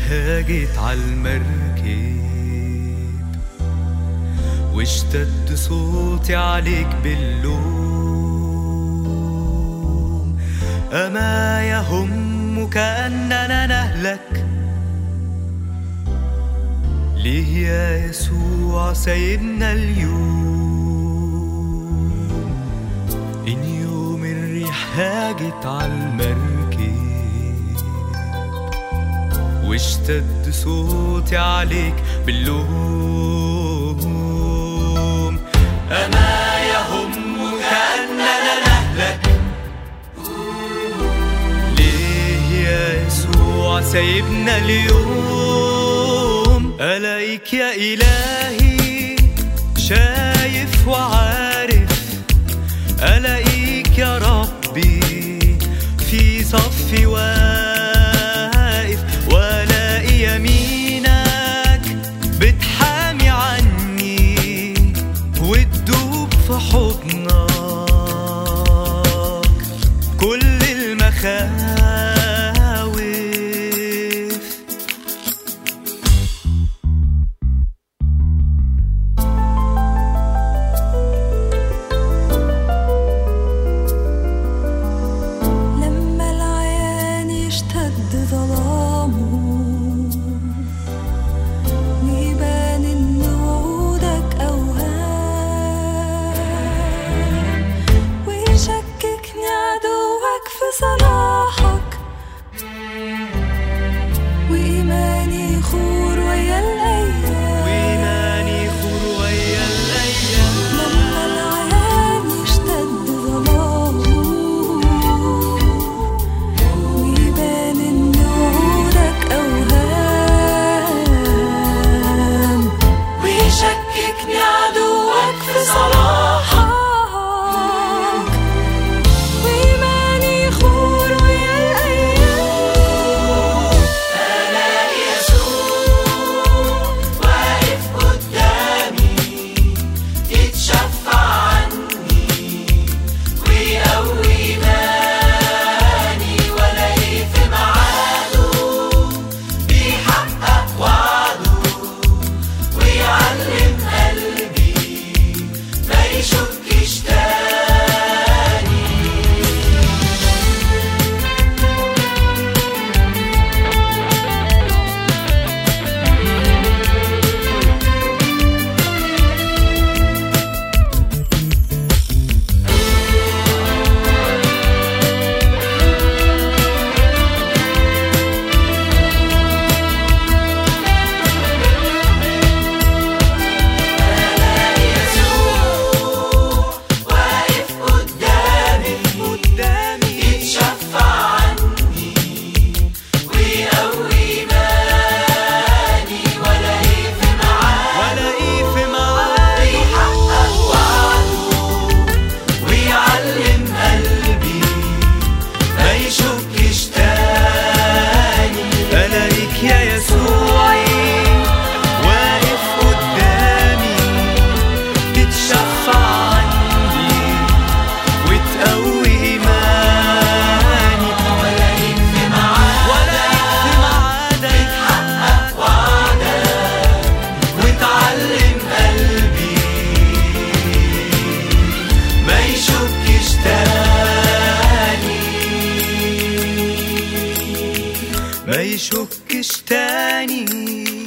هاجت عالمركب واشتد صوتي عليك باللوم أما يهمك أننا نهلك ليه يا يسوع سايبنا اليوم إن يوم الريح هاجت عالمركب واشتد صوتي عليك باللوم أما يهمك أننا نهلك ليه يا يسوع سايبنا اليوم ألاقيك يا إلهي شايف وعارف ألاقيك يا ربي في صفي واقف وألاقي يمينك بتحامي عني وتدوب في حضنك كل المخاوف لما العيان يشتد ظلامه ويبان ان وعودك اوهام ويشككني عدوك في صلاحك وإيماني يخور ويا الأيام وإيماني خور ويا الأيام لما العيان يشتد ظلامه ويبان إن وعودك أوهام ويشككني عدوك في صلاحك وإيماني يخور ويا الأيام ألاقي يسوع واقف قدامي يتشفع عني ويقوي إيماني وألاقي في ميعاده بيحقق وعده ويعلم قلبي ما يشكش تاني واقف قدامي قدامي يتشفع عني ويقوي إيماني وألاقي في معاه وألاقيه في معاي يحقق وعده ويعلم قلبي ما يشكش تاني ألاقيك يا يسوعي واقف قدامي تتشفع عني وتقوي إيماني وألاقيك في معاه وألاقيك في معادك وعدك وتعلم قلبي ما يشكش تاني ما يشكش تاني